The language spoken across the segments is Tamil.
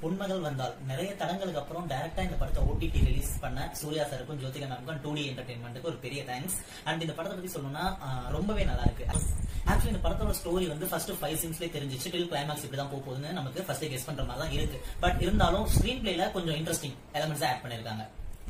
பொன்மகள் வந்தால் நிறைய தடங்களுக்கு அப்புறம் டைரக்டா இந்த படத்தை ஓடிடி ரிலீஸ் பண்ண சூர்யா சாருக்கும் ஜோதிகா மேம்க்கும் டூ டி என்டர்டைன்மெண்ட்டுக்கு ஒரு பெரிய தேங்க்ஸ் அண்ட் இந்த படத்தை பத்தி சொல்லணும்னா ஆஹ், ரொம்பவே நல்லா இருக்கு ஆக்சுவலி இந்த படத்தோட ஸ்டோரி வந்து ஃபர்ஸ்ட் ஃபைவ் சீன்ஸ்லேயே தெரிஞ்சிச்சு டில் கிளைமாக்ஸ் இப்படி தான் போகுதுன்னு நமக்கு ஃபர்ஸ்ட் கெஸ் பண்ற மாதிரி தான் இருக்கு பட் இருந்தாலும் ஸ்கிரீன் பிளேல கொஞ்சம் இன்ட்ரெஸ்டிங் எலமெண்ட்ஸ் ஆட் பண்ணிருக்காங்க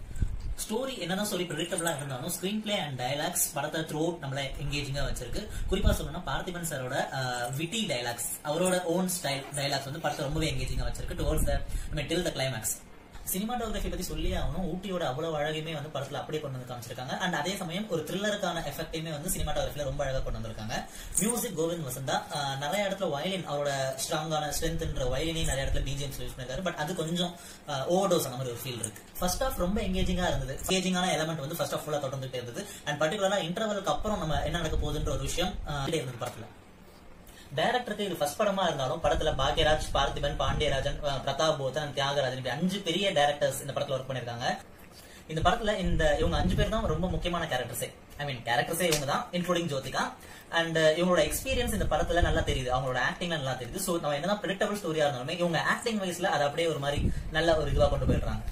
ஸ்டோரி என்னதான் சொல்லி ப்ரெடிக்டபிளா இருந்தாலும் ஸ்கிரீன் பிளே அண்ட் டயலாக்ஸ் படத்தை த்ரூ நம்மள எங்கேஜிங்கா வச்சிருக்கு குறிப்பா சொல்லணும்னா பார்த்திபன் சாரோட விட்டி டயலாக்ஸ் அவரோட ஓன் ஸ்டைல் டயலாக்ஸ் வந்து படத்தை ரொம்பவே எங்கேஜிங்கா வச்சிருக்கு towards the till the climax cinematography பத்தி சொல்லி ஆகணும் ஊட்டியோட அவ்வளவு அழகையுமே வந்து படத்துல அப்படியே கொண்டு வந்து காமிச்சிருக்காங்க அண்ட் அதே சமயம் ஒரு த்ரில்லருக்கான எஃபெக்டையுமே வந்து சினிமாட்டோகிராஃபில ரொம்ப அழகா கொண்டு வந்திருக்காங்க மியூசிக் கோவிந்த் வசந்தா ஆஹ், நிறைய இடத்துல வயலின் அவரோட ஸ்ட்ராங்கான ஸ்ட்ரென்த்ன்ற வயலினே நிறைய இடத்துல பிஜிஎம்ஸ் யூஸ் பண்ணிருக்காரு பட் அது கொஞ்சம் ஓவர்டோஸ் அந்த மாதிரி ஒரு ஃபீல் இருக்கு ஃபர்ஸ்ட் ஆஃப் ரொம்ப எங்கேஜிங்கா இருந்தது எங்கேஜிங்கான எலமெண்ட் வந்து ஃபர்ஸ்ட் ஆஃப் ஃபுல்லா தொடர்ந்துட்டே இருந்தது அண்ட் பர்டிகுலரா இன்டர்வலுக்கு அப்புறம் நம்ம என்ன நடக்க போகுதுன்ற ஒரு விஷயம் ஆஹ், இருந்தது படத்துல டைரக்டருக்கு இது ஃபர்ஸ்ட் படமா இருந்தாலும் படத்துல பாக்யராஜ் பார்த்திபன் பாண்டியராஜன் அஹ், பிரதாப் போத்தன் தியாகராஜன் இப்படி அஞ்சு பெரிய டேரக்டர்ஸ் இந்த படத்துல ஒர்க் பண்ணிருக்காங்க இந்த படத்துல இந்த இவங்க அஞ்சு பேர் தான் ரொம்ப முக்கியமான கேரக்டர்ஸே ஐ மீன் கேரக்டர்ஸே இவங்க தான் இன்க்ளூடிங் ஜோதிகா அண்ட் இவங்களோட எக்ஸ்பீரியன்ஸ் இந்த படத்துல நல்லா தெரியுது அவங்களோட ஆக்டிங்ல நல்லா தெரியுது சோ நம்ம என்னதான் ப்ரெடிக்டபிள் ஸ்டோரியா இருந்தாலுமே இவங்க ஆக்டிங் வைஸ்ல அதை அப்படியே ஒரு மாதிரி நல்ல ஒரு இதுவா கொண்டு போயிடுறாங்க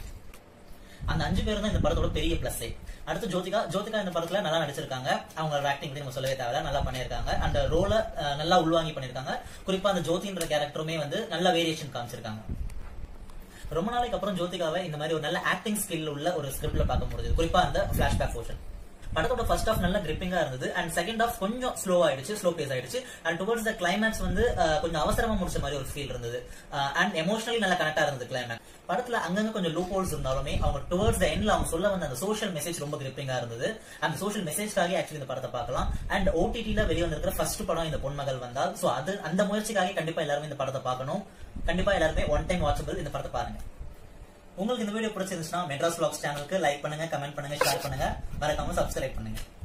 அந்த அஞ்சு பேரும் தான் இந்த படத்தோட பெரிய பிளஸ் அடுத்து ஜோதிகா ஜோதிகா இந்த படத்துல நல்லா நடிச்சிருக்காங்க அவங்களோட ஆக்டிங் பத்தி நம்ம சொல்லவே தேவையில்ல நல்லா பண்ணிருக்காங்க அந்த ரோல நல்லா உள்வாங்கி பண்ணிருக்காங்க குறிப்பா அந்த ஜோதின்ற கேரக்டருமே வந்து நல்ல வேரியேஷன் காமிச்சிருக்காங்க ரொம்ப நாளைக்கு அப்புறம் ஜோதிகாவை இந்த மாதிரி ஒரு நல்ல ஆக்டிங் ஸ்கில் உள்ள ஒரு ஸ்கிரிப்ட்ல பார்க்க முடியுது குறிப்பா அந்த பிளாஷ்பேக் போர்ஷன் படத்தோட ஃபர்ஸ்ட் ஆஃப் நல்ல கிரிப்பிங்கா இருந்தது அண்ட் செகண்ட் ஆஃப் கொஞ்சம் ஸ்லோ ஆயிடுச்சு ஸ்லோ பேஸ் ஆயிடுச்சு அண்ட் டுவர்ட்ஸ் த கிளைமேக்ஸ் வந்து அஹ், கொஞ்சம் அவசரமா முடிச்ச மாதிரி ஒரு ஃபீல் இருந்தது அண்ட் எமோஷனலி நல்லா கனெக்டா இருந்தது கிளைமேக்ஸ் படத்துல அங்கங்க கொஞ்சம் லூப் ஹோல்ஸ் இருந்தாலுமே அவங்க டுவர்ட்ஸ் த எண்ட்ல அவங்க சொல்ல வந்த அந்த சோஷியல் மெசேஜ் ரொம்ப கிரிப்பிங்கா இருந்தது அந்த சோஷியல் மெசேஜ்க்காக ஆக்சுவலி இந்த படத்தை பார்க்கலாம் அண்ட் ஓடிடில வெளியே வந்திருக்கிற ஃபர்ஸ்ட் படம் இந்த பொன்மகள் வந்தால் சோ அது அந்த முயற்சிக்காக கண்டிப்பா எல்லாருமே இந்த படத்தை பார்க்கணும் கண்டிப்பா எல்லாருமே ஒன் டைம் வாட்சபிள் இந்த படத்தை பாருங்க உங்களுக்கு இந்த வீடியோ பிடிச்சிருந்துச்சுன்னா மெட்ராஸ் vlogs சேனலுக்கு லைக் பண்ணுங்க கமெண்ட் பண்ணுங்க ஷேர் பண்ணுங்க மறக்காம சப்ஸ்கிரைப் பண்ணுங்க